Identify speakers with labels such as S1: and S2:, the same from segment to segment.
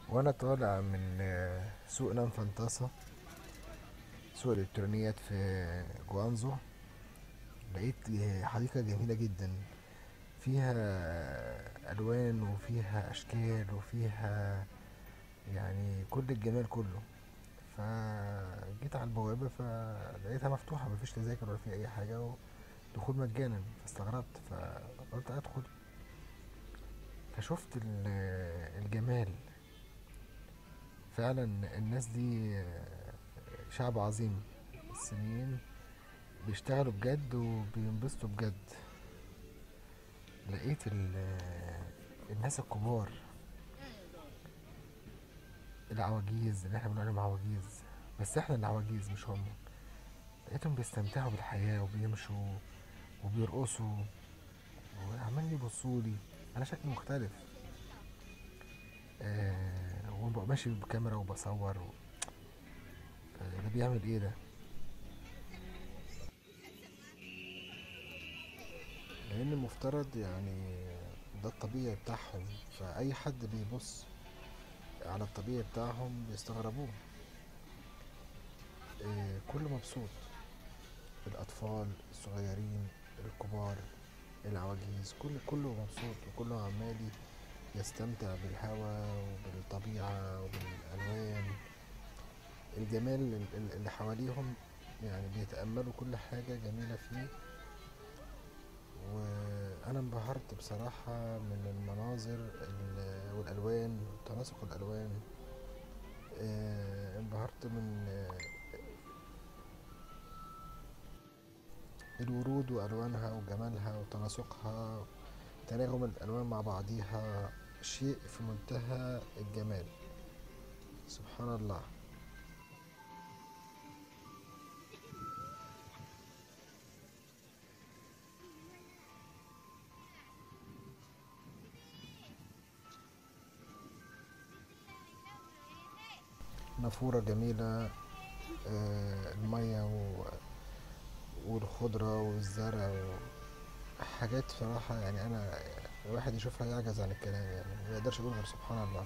S1: وانا طالع من آه، سوق لانفانتاسا سوق الالكترونيات في جوانزو لقيت آه، حديقة جميلة جدا فيها الوان وفيها اشكال وفيها يعني كل الجمال كله فجيت على البوابة فلقيتها مفتوحة مفيش تذاكر ولا في أي حاجة ودخول مجانا فاستغربت فقلت أدخل فشفت ال- الجمال فعلا الناس دي شعب عظيم الصينيين بيشتغلوا بجد وبينبسطوا بجد لقيت ال- الناس الكبار العواجيز اللي احنا بنقول عليهم عواجيز بس احنا اللي عواجيز مش هم لقيتهم بيستمتعوا بالحياة وبيمشوا وبيرقصوا وعمال يبصوا لي انا شكلي مختلف آه وببقى ماشي بكاميرا وبصور و... آه، ده بيعمل ايه ده لان المفترض يعني ده الطبيعي بتاعهم فاي حد بيبص على الطبيعي بتاعهم بيستغربوه آه كله مبسوط الاطفال الصغيرين الكبار العواجيز كل كله مبسوط وكله عمال يستمتع بالهواء وبالطبيعة وبالألوان الجمال ال- ال- اللي حواليهم يعني بيتأملوا كل حاجة جميلة فيه وأنا انبهرت بصراحة من المناظر ال- والألوان تناسق الألوان آه، انبهرت من آه، الورود وألوانها وجمالها وتناسقها تناغم الألوان مع بعضيها شيء في منتهى الجمال سبحان الله نافورة جميلة آه، المية و- والخضرة والزرع حاجات صراحة يعني أنا الواحد يشوفها يعجز عن الكلام يعني ما يقدرش يقول غير سبحان الله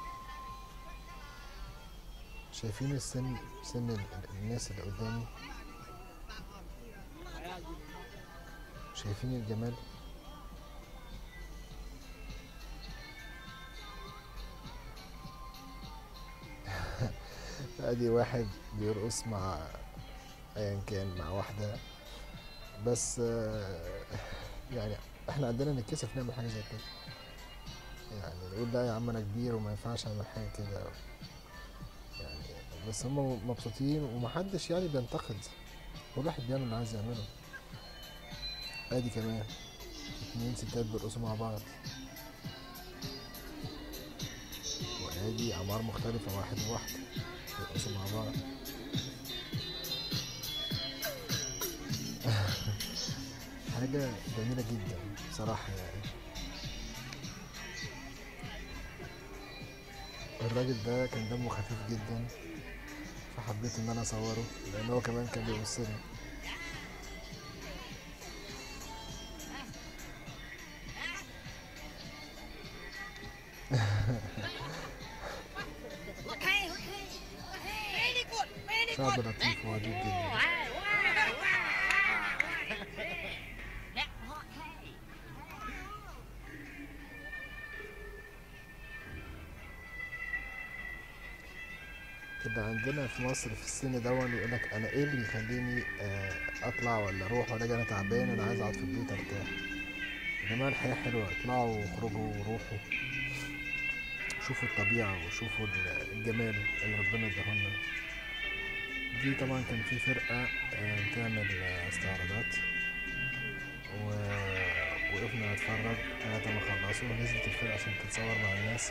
S1: شايفين السن سن ال- ال- الناس اللي قدامي شايفين الجمال ادي واحد بيرقص مع ايا كان مع واحدة بس آه، يعني احنا عندنا نتكسف نعمل حاجة زي كده يعني نقول لا يا عم انا كبير وما ينفعش اعمل حاجة كده يعني بس هم مبسوطين ومحدش يعني بينتقد كل واحد بيعمل اللي عايز يعمله ادي كمان اتنين ستات بيرقصوا مع بعض وادي اعمار مختلفة واحد وواحدة بيرقصوا مع بعض حاجة جميلة جدا بصراحة يعني الراجل ده كان دمه خفيف جدا فحبيت ان انا اصوره لان هو كمان كان بيبصلي
S2: Okay, okay. Very good, very
S1: شعب
S2: good.
S1: لطيف وعجيب جدا
S2: Yeah, okay.
S1: اللي عندنا في مصر في السن دون يقول لك انا ايه اللي يخليني آه، اطلع ولا اروح ولا اجي انا تعبان انا عايز اقعد في البيت ارتاح يا جماعه الحياه حلوه اطلعوا واخرجوا وروحوا شوفوا الطبيعه وشوفوا ال- الجمال اللي ربنا اداهولنا دي طبعا كان في فرقه آه، بتعمل آه، استعراضات ووقفنا نتفرج لغايه ما خلصوا نزلت الفرقه عشان تتصور مع الناس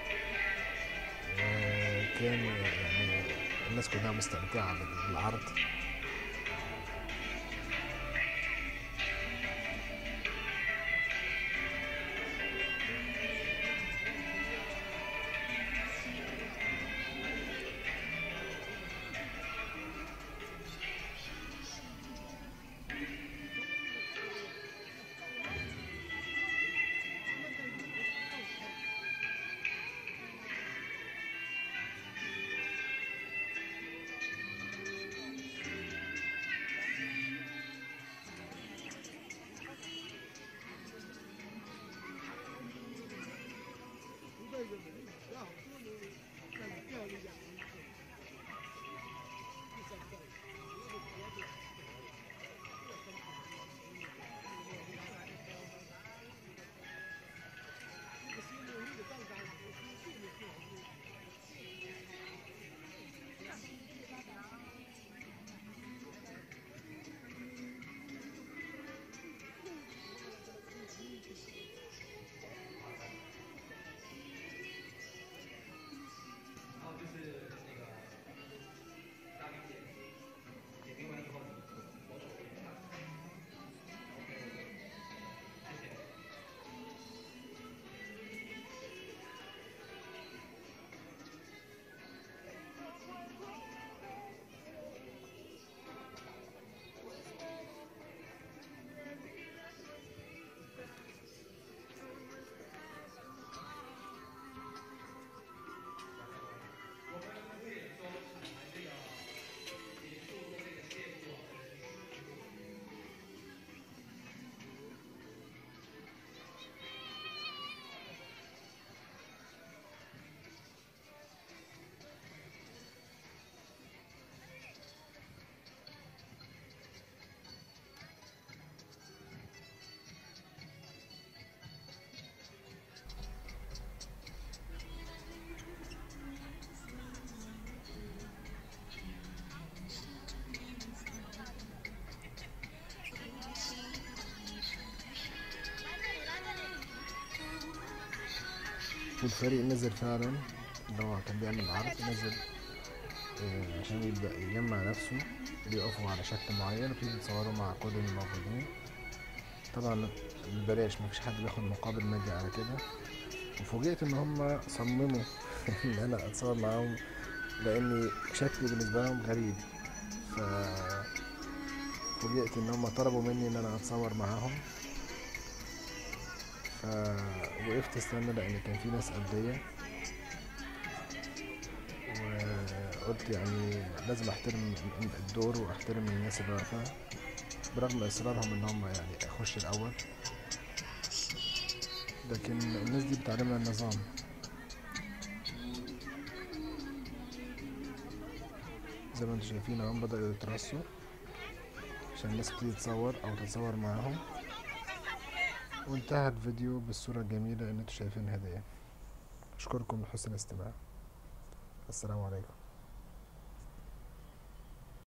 S1: وكان يعني الناس كلها مستمتعة بال- بالعرض والفريق نزل فعلا اللي هو كان بيعمل عرض نزل آه، عشان يبدأ يجمع نفسه بيقفوا على شكل معين وبيبتدوا يتصوروا مع كل الموجودين طبعا ببلاش مفيش حد بياخد مقابل مادي على كده وفوجئت ان هم صمموا ان انا اتصور معاهم لاني شكلي بالنسبه لهم غريب ف فوجئت ان هم طلبوا مني ان انا اتصور معاهم فوقفت استنى لان كان في ناس قبلية وقلت يعني لازم احترم الدور واحترم الناس اللي واقفة برغم اصرارهم ان هم يعني اخش الاول لكن الناس دي بتعلمنا النظام زي ما انتم شايفين اهم بدأوا يترصوا عشان الناس تبتدي تصور او تتصور معاهم وانتهى الفيديو بالصورة الجميلة اللي انتوا شايفينها دي اشكركم لحسن الاستماع السلام عليكم